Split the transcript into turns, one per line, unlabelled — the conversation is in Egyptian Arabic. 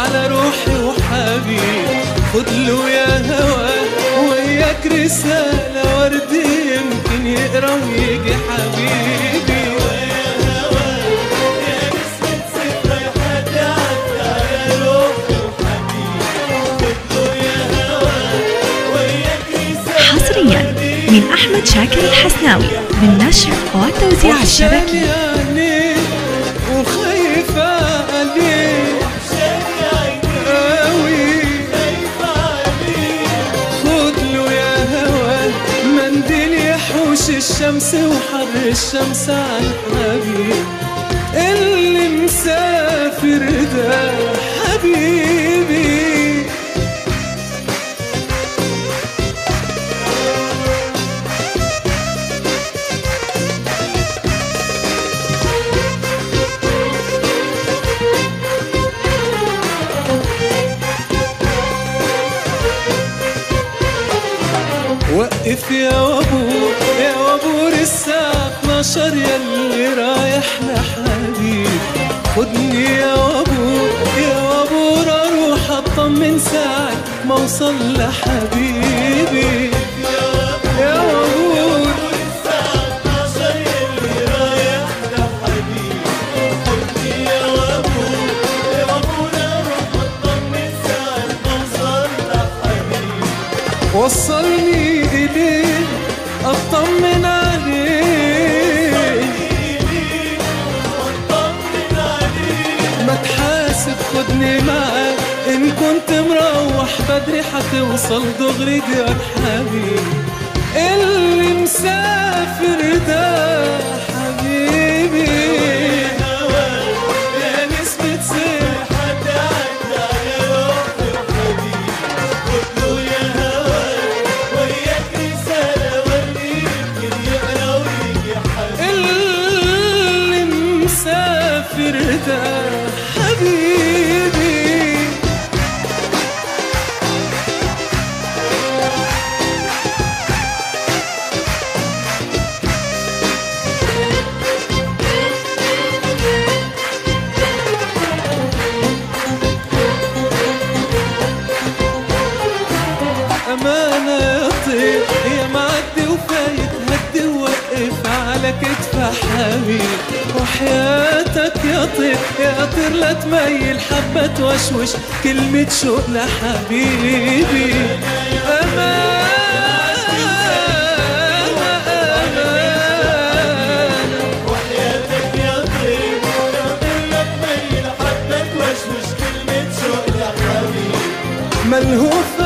على روحي وحبيبي خد له يا هوا وياك رسالة ورد يمكن يقرا ويجي حبيبي
حصريا من أحمد شاكر الحسناوي بالنشر والتوزيع الشبكي
وحشاني عينيك وخايفة عليك قوي خد له يا هوا منديل يحوش الشمس وحر الشمس على الحبيب اللي مسافر ده حبيبي وقف يا وابور يا وابور الساعة 12 ياللي رايح لحبيب خدني يا وابور يا وابور اروح اطمن ساعة ما اوصل لحبيبي يا وابور وصلني إليه أطمن عليه ما تحاسب خدني معاك إن كنت مروح بدري حتوصل دغري ديار حبيبي اللي مسافر ده حبيبي يا نسمة سر اللي مسافر ده حبيبي أمانة يا طير يا معدي وفايت هدي ووقف على كتف حبيب وحياتك يا طير يا طير لا تميل حبة توشوش كلمة شوق لحبيبي أمانة أمانة ملهوف